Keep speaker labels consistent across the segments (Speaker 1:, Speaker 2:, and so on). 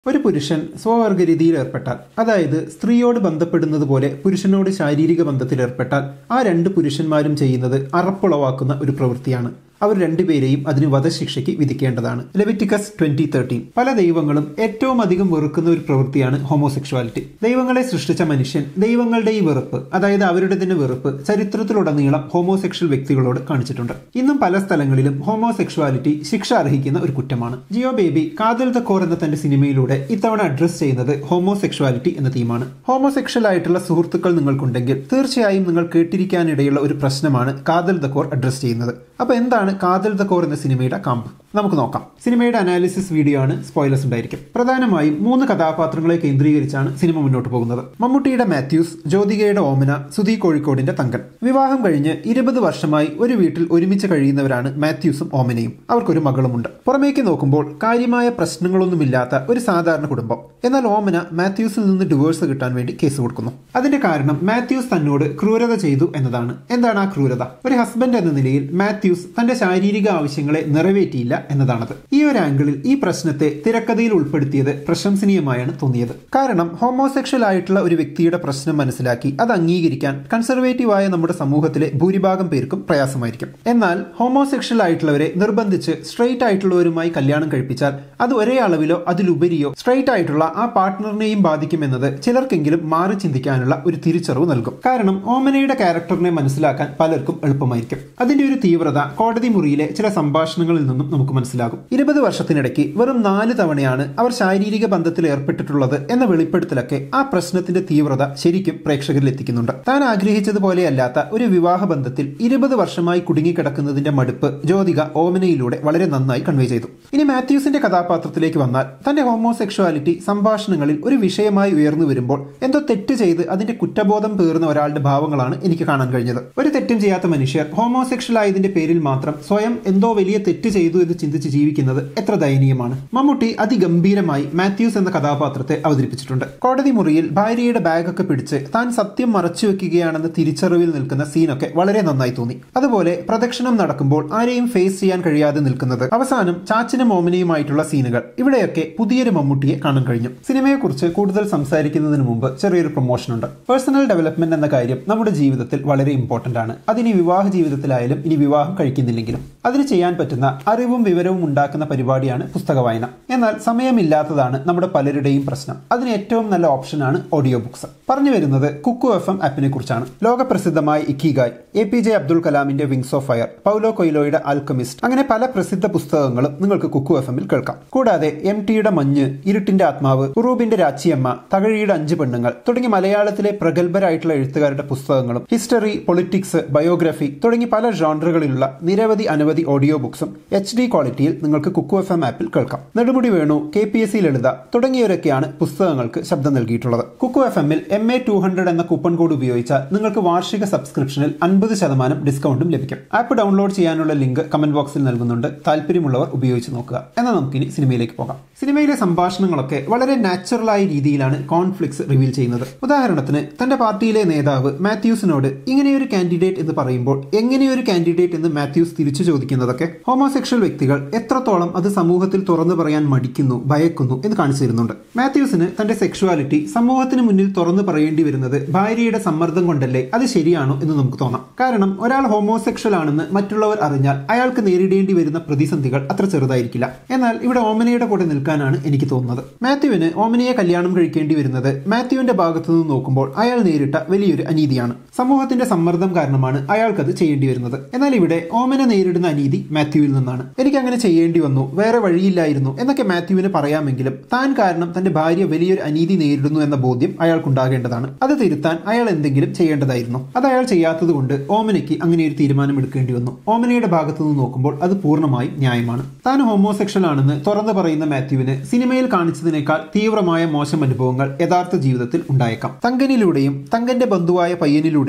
Speaker 1: ഒരു പുരുഷൻ സ്വവർഗരീതിയിൽ ഏർപ്പെട്ടാൽ അതായത് സ്ത്രീയോട് ബന്ധപ്പെടുന്നത് പോലെ പുരുഷനോട് ശാരീരിക ബന്ധത്തിൽ ഏർപ്പെട്ടാൽ ആ രണ്ട് പുരുഷന്മാരും ചെയ്യുന്നത് അറപ്പുളവാക്കുന്ന ഒരു പ്രവൃത്തിയാണ് അവർ രണ്ടുപേരെയും അതിന് വധശിക്ഷയ്ക്ക് വിധിക്കേണ്ടതാണ് ലെവിറ്റിക്കസ് ട്വന്റി തേർട്ടീൻ പല ദൈവങ്ങളും ഏറ്റവും അധികം വെറുക്കുന്ന ഒരു പ്രവൃത്തിയാണ് ഹോമോസെക്ഷുവാലിറ്റി ദൈവങ്ങളെ സൃഷ്ടിച്ച മനുഷ്യൻ ദൈവങ്ങളുടെ ഈ വെറുപ്പ് അതായത് അവരുടെ തന്നെ വെറുപ്പ് ചരിത്രത്തിലുടനീളം ഹോമോസെക്ഷൽ വ്യക്തികളോട് കാണിച്ചിട്ടുണ്ട് ഇന്നും പല സ്ഥലങ്ങളിലും ഹോമോസെക്ഷുവാലിറ്റി ശിക്ഷ അർഹിക്കുന്ന ഒരു കുറ്റമാണ് ജിയോ ബേബി കാതൽ ദ കോർ എന്ന തന്റെ സിനിമയിലൂടെ ഇത്തവണ അഡ്രസ് ചെയ്യുന്നത് ഹോമോസെക്ഷുവാലിറ്റി എന്ന തീമാണ് ഹോമോസെക്ഷൽ ആയിട്ടുള്ള സുഹൃത്തുക്കൾ നിങ്ങൾക്കുണ്ടെങ്കിൽ തീർച്ചയായും നിങ്ങൾ കേട്ടിരിക്കാനിടയുള്ള ഒരു പ്രശ്നമാണ് കാതൽ ദ കോർ അഡ്രസ് ചെയ്യുന്നത് അപ്പൊ എന്താണ് കാതൽ ദ കോർ എന്ന സിനിമയുടെ കാമ്പ് നമുക്ക് നോക്കാം സിനിമയുടെ അനാലിസിസ് വീഡിയോ ആണ് സ്പോയിലേഴ്സ് ഉണ്ടായിരിക്കും പ്രധാനമായും മൂന്ന് കഥാപാത്രങ്ങളെ കേന്ദ്രീകരിച്ചാണ് സിനിമ മുന്നോട്ട് പോകുന്നത് മമ്മൂട്ടിയുടെ മാത്യൂസ് ജ്യോതികയുടെ ഓമന സുധി കോഴിക്കോടിന്റെ തങ്കൻ വിവാഹം കഴിഞ്ഞ് ഇരുപത് വർഷമായി ഒരു വീട്ടിൽ ഒരുമിച്ച് കഴിയുന്നവരാണ് മാത്യൂസും ഓമനയും അവർക്കൊരു മകളുമുണ്ട് പുറമേക്ക് നോക്കുമ്പോൾ കാര്യമായ പ്രശ്നങ്ങളൊന്നുമില്ലാത്ത ഒരു സാധാരണ കുടുംബം എന്നാൽ ഓമന മാത്യൂസിൽ നിന്ന് ഡിവോഴ്സ് കിട്ടാൻ വേണ്ടി കേസ് കൊടുക്കുന്നു അതിന്റെ കാരണം മാത്യൂസ് തന്നോട് ക്രൂരത ചെയ്തു എന്നതാണ് എന്താണ് ആ ക്രൂരത ഒരു ഹസ്ബൻഡ് എന്ന നിലയിൽ മാത്യൂസ് തന്റെ ശാരീരിക ആവശ്യങ്ങളെ നിറവേറ്റിയില്ല എന്നതാണത് ഈ ഒരു ആംഗിളിൽ ഈ പ്രശ്നത്തെ തിരക്കഥയിൽ ഉൾപ്പെടുത്തിയത് പ്രശംസനീയമായാണ് തോന്നിയത് കാരണം ഹോമോസെക്ഷൽ ആയിട്ടുള്ള ഒരു വ്യക്തിയുടെ പ്രശ്നം മനസ്സിലാക്കി അത് അംഗീകരിക്കാൻ കൺസർവേറ്റീവായ നമ്മുടെ സമൂഹത്തിലെ ഭൂരിഭാഗം പേർക്കും പ്രയാസമായിരിക്കും എന്നാൽ ഹോമോസെക്ഷൽ ആയിട്ടുള്ളവരെ നിർബന്ധിച്ച് സ്ട്രെയിറ്റ് ആയിട്ടുള്ളവരുമായി കല്യാണം കഴിപ്പിച്ചാൽ അത് ഒരേ അളവിലോ അതിലുപരിയോ സ്ട്രെയിറ്റ് ആയിട്ടുള്ള ആ പാർട്ട്ണറിനെയും ബാധിക്കുമെന്നത് ചിലർക്കെങ്കിലും മാറി ചിന്തിക്കാനുള്ള ഒരു തിരിച്ചറിവ് നൽകും കാരണം ഓമനയുടെ ക്യാരക്ടറിനെ മനസ്സിലാക്കാൻ പലർക്കും എളുപ്പമായിരിക്കും അതിന്റെ ഒരു തീവ്രത കോടതി മുറിയിലെ ചില സംഭാഷണങ്ങളിൽ നിന്നും നമുക്ക് മനസ്സിലാകും ഇരുപത് വർഷത്തിനിടയ്ക്ക് വെറും നാല് തവണയാണ് അവർ ശാരീരിക ബന്ധത്തിൽ ഏർപ്പെട്ടിട്ടുള്ളത് എന്ന വെളിപ്പെടുത്തലൊക്കെ ആ പ്രശ്നത്തിന്റെ തീവ്രത ശരിക്കും പ്രേക്ഷകരിൽ എത്തിക്കുന്നുണ്ട് താൻ ആഗ്രഹിച്ചതുപോലെയല്ലാത്ത ഒരു വിവാഹ ബന്ധത്തിൽ ഇരുപത് വർഷമായി കുടുങ്ങിക്കിടക്കുന്നതിന്റെ മടുപ്പ് ജ്യോതിക ഓമനയിലൂടെ വളരെ നന്നായി കൺവേ ചെയ്തു ഇനി മാത്യൂസിന്റെ കഥാപാത്രത്തിലേക്ക് വന്നാൽ തന്റെ ഹോമോസെക്ഷുവാലിറ്റി സംഭാഷണങ്ങളിൽ ഒരു വിഷയമായി ഉയർന്നു വരുമ്പോൾ എന്തോ തെറ്റ് ചെയ്ത് അതിന്റെ കുറ്റബോധം പേറുന്ന ഒരാളുടെ ഭാവങ്ങളാണ് എനിക്ക് കാണാൻ കഴിഞ്ഞത് ഒരു തെറ്റും ചെയ്യാത്ത മനുഷ്യർ ഹോമോസെക്ഷൽ ആയതിന്റെ പേരിൽ മാത്രം സ്വയം എന്തോ വലിയ തെറ്റ് ചെയ്തു എന്ന് ചിന്തിച്ച് ജീവിക്കുന്നത് എത്ര ദയനീയമാണ് മമ്മൂട്ടി അതിഗംഭീരമായി മാത്യൂസ് എന്ന കഥാപാത്രത്തെ അവതരിപ്പിച്ചിട്ടുണ്ട് കോടതി മുറിയിൽ ഭാര്യയുടെ ബാഗൊക്കെ പിടിച്ച് താൻ സത്യം മറച്ചു വെക്കുകയാണെന്ന് തിരിച്ചറിവിൽ നിൽക്കുന്ന സീനൊക്കെ വളരെ നന്നായി തോന്നി അതുപോലെ പ്രദക്ഷിണം നടക്കുമ്പോൾ ആരെയും ഫേസ് ചെയ്യാൻ കഴിയാതെ നിൽക്കുന്നത് അവസാനം ചാച്ചനും ഓമനയുമായിട്ടുള്ള സീനുകൾ ഇവിടെയൊക്കെ പുതിയൊരു മമ്മൂട്ടിയെ കാണാൻ കഴിഞ്ഞു സിനിമയെക്കുറിച്ച് കൂടുതൽ സംസാരിക്കുന്നതിന് മുമ്പ് ചെറിയൊരു പ്രൊമോഷൻ ഉണ്ട് പേഴ്സണൽ ഡെവലപ്മെന്റ് എന്ന കാര്യം നമ്മുടെ ജീവിതത്തിൽ വളരെ ഇമ്പോർട്ടന്റ് ആണ് അതിനി വിവാഹ ജീവിതത്തിലായാലും ഇനി വിവാഹം കഴിക്കുന്നില്ലെങ്കിലും അതിന് ചെയ്യാൻ പറ്റുന്ന അറിവും വിവരവും ഉണ്ടാക്കുന്ന പരിപാടിയാണ് പുസ്തക വായന എന്നാൽ സമയമില്ലാത്തതാണ് നമ്മുടെ പലരുടെയും പ്രശ്നം അതിന് ഏറ്റവും നല്ല ഓപ്ഷനാണ് ഓഡിയോ ബുക്സ് പറഞ്ഞു വരുന്നത് കുക്കു എഫ് എം ആപ്പിനെ കുറിച്ചാണ് ലോകപ്രസിദ്ധമായ Ikigai A P J Abdul കലാമിന്റെ വിങ്സ് ഓഫ് ഫയർ പൗലോ കൊയിലോയുടെ ആൽക്കമിസ്റ്റ് അങ്ങനെ പല പ്രസിദ്ധ പുസ്തകങ്ങളും നിങ്ങൾക്ക് കുക്കു എഫ് എമ്മിൽ കേൾക്കാം കൂടാതെ എം ടിയുടെ മഞ്ഞ് ഇരുട്ടിന്റെ ആത്മാവ് ഉറൂബിന്റെ രാച്ചിയമ്മ തകഴിയുടെ അഞ്ച് പെണ്ണുങ്ങൾ തുടങ്ങി മലയാളത്തിലെ പ്രഗത്ഭരായിട്ടുള്ള എഴുത്തുകാരുടെ പുസ്തകങ്ങളും ഹിസ്റ്ററി പൊളിറ്റിക്സ് ബയോഗ്രഫി തുടങ്ങി പല ജോണറുകളിലുള്ള നിരവധി അനവധി ഓഡിയോ ബുക്സും എച്ച് ഡി ക്വാളിറ്റിയിൽ നിങ്ങൾക്ക് കുക്കു എഫ് എം ആപ്പിൽ കേൾക്കാം Nedumudi Venu K P S C Lalitha തുടങ്ങിയവരൊക്കെയാണ് പുസ്തകങ്ങൾക്ക് ശബ്ദം നൽകിയിട്ടുള്ളത് കുക്കു എഫ് എമ്മിൽ എം എ ടു ഹൺഡ്രഡ് എന്ന കൂപ്പൺ കോഡ് ഉപയോഗിച്ചാൽ നിങ്ങൾക്ക് വാർഷിക സബ്സ്ക്രിപ്ഷനിൽ അൻപത് ശതമാനം ഡിസ്കൗണ്ടും ലഭിക്കും ആപ്പ് ഡൗൺലോഡ് ചെയ്യാനുള്ള ലിങ്ക് കമന്റ് ബോക്സിൽ നൽകുന്നുണ്ട് താല്പര്യമുള്ളവർ ഉപയോഗിച്ച് നോക്കുക എന്നാൽ നമുക്കിനി സിനിമയിലേക്ക് പോകാം സിനിമയിലെ സംഭാഷണങ്ങളൊക്കെ വളരെ നാച്ചുറലായ രീതിയിലാണ് കോൺഫ്ലിക്ട്സ് റിവീൽ ചെയ്യുന്നത് ഉദാഹരണത്തിന് തന്റെ പാർട്ടിയിലെ നേതാവ് മാത്യൂസിനോട് ഇങ്ങനെയൊരു കാൻഡിഡേറ്റ് എന്ന് പറയുമ്പോൾ എങ്ങനെയൊരു കാൻഡിഡേറ്റ് എന്ന് മാത്യൂസ് തിരിച്ചു ചോദിക്കുന്നതൊക്കെ ഹോമോസെക്ഷൽ വ്യക്തികൾ എത്രത്തോളം അത് സമൂഹത്തിൽ തുറന്നു പറയാൻ മടിക്കുന്നു ഭയക്കുന്നു എന്ന് കാണിച്ചു തരുന്നുണ്ട് മാത്യൂസിന് തന്റെ സെക്ഷുവാലിറ്റി സമൂഹത്തിന് മുന്നിൽ തുറന്നു പറയേണ്ടി വരുന്നത് ഭാര്യയുടെ സമ്മർദ്ദം കൊണ്ടല്ലേ അത് ശരിയാണോ എന്ന് നമുക്ക് തോന്നാം കാരണം ഒരാൾ ഹോമോസെക്ഷൽ ആണെന്ന് മറ്റുള്ളവർ അറിഞ്ഞാൽ അയാൾക്ക് നേരിടേണ്ടി വരുന്ന പ്രതിസന്ധികൾ അത്ര ചെറുതായിരിക്കില്ല എന്നാൽ ഇവിടെ ഓമനയുടെ കൂടെ നിൽക്കാനാണ് എനിക്ക് തോന്നുന്നത് മാത്യുവിന് ഓമനയെ കല്യാണം കഴിക്കേണ്ടി വരുന്നത് മാത്യുവിന്റെ ഭാഗത്തു നിന്ന് നോക്കുമ്പോൾ അയാൾ നേരിട്ട വലിയൊരു അനീതിയാണ് സമൂഹത്തിന്റെ സമ്മർദ്ദം കാരണമാണ് അയാൾക്കത് ചെയ്യേണ്ടി വരുന്നത് എന്നാൽ ഇവിടെ ഓമന നേരിടുന്ന അനീതി മാത്യുവിൽ നിന്നാണ് എനിക്ക് അങ്ങനെ ചെയ്യേണ്ടി വന്നു വേറെ വഴിയില്ലായിരുന്നു എന്നൊക്കെ മാത്യുവിന് പറയാമെങ്കിലും താൻ കാരണം തന്റെ ഭാര്യ വലിയൊരു അനീതി നേരിടുന്നു എന്ന ബോധ്യം അയാൾക്കുണ്ടാകേണ്ടതാണ് അത് തിരുത്താൻ അയാൾ എന്തെങ്കിലും ചെയ്യേണ്ടതായിരുന്നു അത് അയാൾ ചെയ്യാത്തത് കൊണ്ട് ഓമനയ്ക്ക് അങ്ങനെ ഒരു തീരുമാനം എടുക്കേണ്ടി വന്നു ഓമനയുടെ ഭാഗത്തു നിന്ന് നോക്കുമ്പോൾ അത് പൂർണ്ണമായും ന്യായമാണ് താൻ ഹോമോസെക്ഷൽ ആണെന്ന് തുറന്നു പറയുന്ന മാത്യുവിന് സിനിമയിൽ കാണിച്ചതിനേക്കാൾ തീവ്രമായ മോശം അനുഭവങ്ങൾ യഥാർത്ഥ ജീവിതത്തിൽ ഉണ്ടായേക്കാം തങ്കനിലൂടെയും തങ്കന്റെ ബന്ധുവായ പയ്യനിലൂടെയും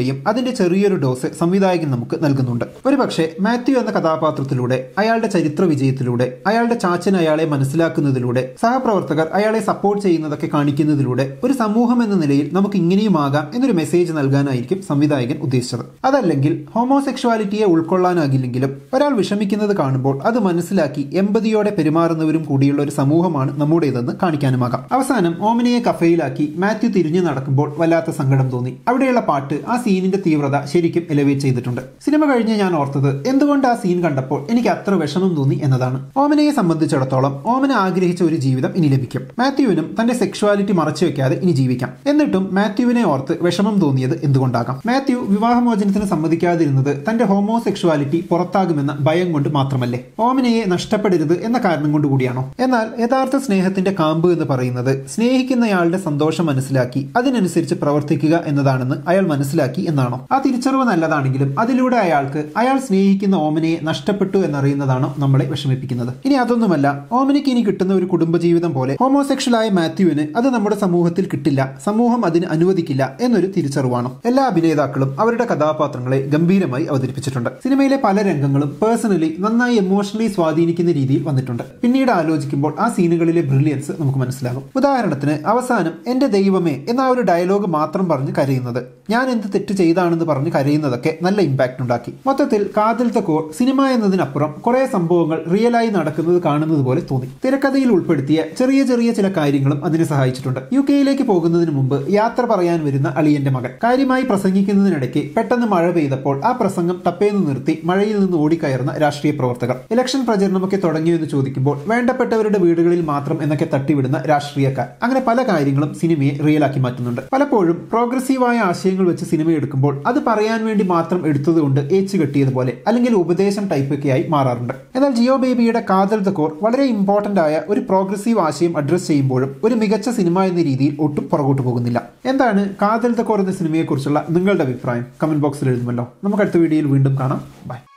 Speaker 1: സിനിമയിലൂടെയും അതിന്റെ ചെറിയൊരു ഡോസ് സംവിധായകൻ നമുക്ക് നൽകുന്നുണ്ട് ഒരുപക്ഷെ മാത്യു എന്ന കഥാപാത്രത്തിലൂടെ അയാളുടെ ചരിത്ര വിജയത്തിലൂടെ അയാളുടെ ചാച്ചൻ അയാളെ മനസ്സിലാക്കുന്നതിലൂടെ സഹപ്രവർത്തകർ അയാളെ സപ്പോർട്ട് ചെയ്യുന്നതൊക്കെ കാണിക്കുന്നതിലൂടെ ഒരു സമൂഹം എന്ന നിലയിൽ നമുക്ക് ഇങ്ങനെയും ആകാം എന്നൊരു മെസ്സേജ് നൽകാനായിരിക്കും സംവിധായകൻ ഉദ്ദേശിച്ചത് അതല്ലെങ്കിൽ ഹോമോസെക്ഷുവാലിറ്റിയെ ഉൾക്കൊള്ളാനാകില്ലെങ്കിലും ഒരാൾ വിഷമിക്കുന്നത് കാണുമ്പോൾ അത് മനസ്സിലാക്കി എമ്പതിയോടെ പെരുമാറുന്നവരും കൂടിയുള്ള ഒരു സമൂഹമാണ് നമ്മുടേതെന്ന് കാണിക്കാനുമാകാം അവസാനം ഓമനയെ കഫയിലാക്കി മാത്യു തിരിഞ്ഞു നടക്കുമ്പോൾ വല്ലാത്ത സങ്കടം തോന്നി അവിടെയുള്ള പാട്ട് ആ സീനിന്റെ തീവ്രത ശരിക്കും എലവേറ്റ് ചെയ്തിട്ടുണ്ട് സിനിമ കഴിഞ്ഞ് ഞാൻ ഓർത്തത് എന്തുകൊണ്ട് ആ സീൻ കണ്ടപ്പോൾ എനിക്ക് അത്ര വിഷമം തോന്നി എന്നതാണ് ഓമനയെ സംബന്ധിച്ചിടത്തോളം ഓമന ആഗ്രഹിച്ച ഒരു ജീവിതം ഇനി ലഭിക്കും മാത്യുവിനും തന്റെ സെക്ഷുവാലിറ്റി മറച്ചു വെക്കാതെ ഇനി ജീവിക്കാം എന്നിട്ടും മാത്യുവിനെ ഓർത്ത് വിഷമം തോന്നിയത് എന്തുകൊണ്ടാകാം മാത്യു വിവാഹമോചനത്തിന് സമ്മതിക്കാതിരുന്നത് തന്റെ ഹോമോസെക്ഷുവാലിറ്റി പുറത്താകുമെന്ന ഭയം കൊണ്ട് മാത്രമല്ലേ ഓമനയെ നഷ്ടപ്പെടരുത് എന്ന കാരണം കൊണ്ട് കൂടിയാണോ എന്നാൽ യഥാർത്ഥ സ്നേഹത്തിന്റെ കാമ്പ് എന്ന് പറയുന്നത് സ്നേഹിക്കുന്നയാളുടെ സന്തോഷം മനസ്സിലാക്കി അതിനനുസരിച്ച് പ്രവർത്തിക്കുക എന്നതാണെന്ന് അയാൾ മനസ്സിലാക്കി എന്നാണോ ആ തിരിച്ചറിവ് നല്ലതാണെങ്കിലും അതിലൂടെ അയാൾക്ക് അയാൾ സ്നേഹിക്കുന്ന ഓമനയെ നഷ്ടപ്പെട്ടു എന്നറിയുന്നതാണോ നമ്മളെ വിഷമിപ്പിക്കുന്നത് ഇനി അതൊന്നുമല്ല ഓമനയ്ക്ക് ഇനി കിട്ടുന്ന ഒരു കുടുംബജീവിതം പോലെ ഹോമോസെക്ഷലായ മാത്യുവിന് അത് നമ്മുടെ സമൂഹത്തിൽ കിട്ടില്ല സമൂഹം അതിന് അനുവദിക്കില്ല എന്നൊരു തിരിച്ചറിവാണ് എല്ലാ അഭിനേതാക്കളും അവരുടെ കഥാപാത്രങ്ങളെ ഗംഭീരമായി അവതരിപ്പിച്ചിട്ടുണ്ട് സിനിമയിലെ പല രംഗങ്ങളും പേഴ്സണലി നന്നായി എമോഷണലി സ്വാധീനിക്കുന്ന രീതിയിൽ വന്നിട്ടുണ്ട് പിന്നീട് ആലോചിക്കുമ്പോൾ ആ സീനുകളിലെ ബ്രില്യൻസ് നമുക്ക് മനസ്സിലാകും ഉദാഹരണത്തിന് അവസാനം എന്റെ ദൈവമേ എന്ന ഒരു ഡയലോഗ് മാത്രം പറഞ്ഞ് കരയുന്നത് ഞാൻ എന്ത് തെറ്റ് ചെയ്താണെന്ന് പറഞ്ഞ് കരയുന്നതൊക്കെ നല്ല ഇമ്പാക്ട് ഉണ്ടാക്കി മൊത്തത്തിൽ കാതൽ തക്കോർ സിനിമ എന്നതിനപ്പുറം കുറെ സംഭവങ്ങൾ റിയലായി നടക്കുന്നത് കാണുന്നത് പോലെ തോന്നി തിരക്കഥയിൽ ഉൾപ്പെടുത്തിയ ചെറിയ ചെറിയ ചില കാര്യങ്ങളും അതിനെ സഹായിച്ചിട്ടുണ്ട് യു കെയിലേക്ക് പോകുന്നതിന് മുമ്പ് യാത്ര പറയാൻ വരുന്ന അളിയന്റെ മകൻ കാര്യമായി പ്രസംഗിക്കുന്നതിനിടയ്ക്ക് പെട്ടെന്ന് മഴ പെയ്തപ്പോൾ ആ പ്രസംഗം ടപ്പേന്ന് നിർത്തി മഴയിൽ നിന്ന് ഓടിക്കയറുന്ന രാഷ്ട്രീയ പ്രവർത്തകർ ഇലക്ഷൻ പ്രചരണമൊക്കെ തുടങ്ങിയോ എന്ന് ചോദിക്കുമ്പോൾ വേണ്ടപ്പെട്ടവരുടെ വീടുകളിൽ മാത്രം എന്നൊക്കെ തട്ടിവിടുന്ന രാഷ്ട്രീയക്കാർ അങ്ങനെ പല കാര്യങ്ങളും സിനിമയെ റിയലാക്കി മാറ്റുന്നുണ്ട് പലപ്പോഴും പ്രോഗ്രസീവായ ആശയങ്ങൾ വെച്ച് സിനിമ എടുക്കുമ്പോൾ അത് പറയാൻ വേണ്ടി മാത്രം എടുത്തതുകൊണ്ട് ഏച്ചു കെട്ടിയതുപോലെ അല്ലെങ്കിൽ ഉപദേശം ടൈപ്പ് ഒക്കെ ആയി മാറാറുണ്ട് എന്നാൽ ജിയോ ബേബിയുടെ കാതൽ ദ കോർ വളരെ ഇമ്പോർട്ടന്റ് ആയ ഒരു പ്രോഗ്രസീവ് ആശയം അഡ്രസ് ചെയ്യുമ്പോഴും ഒരു മികച്ച സിനിമ എന്ന രീതിയിൽ ഒട്ടും പുറകോട്ട് പോകുന്നില്ല എന്താണ് കാതൽ ദ കോർ എന്ന സിനിമയെക്കുറിച്ചുള്ള നിങ്ങളുടെ അഭിപ്രായം കമന്റ് ബോക്സിൽ എഴുതുമല്ലോ നമുക്ക് അടുത്ത വീഡിയോയിൽ വീണ്ടും കാണാം ബൈ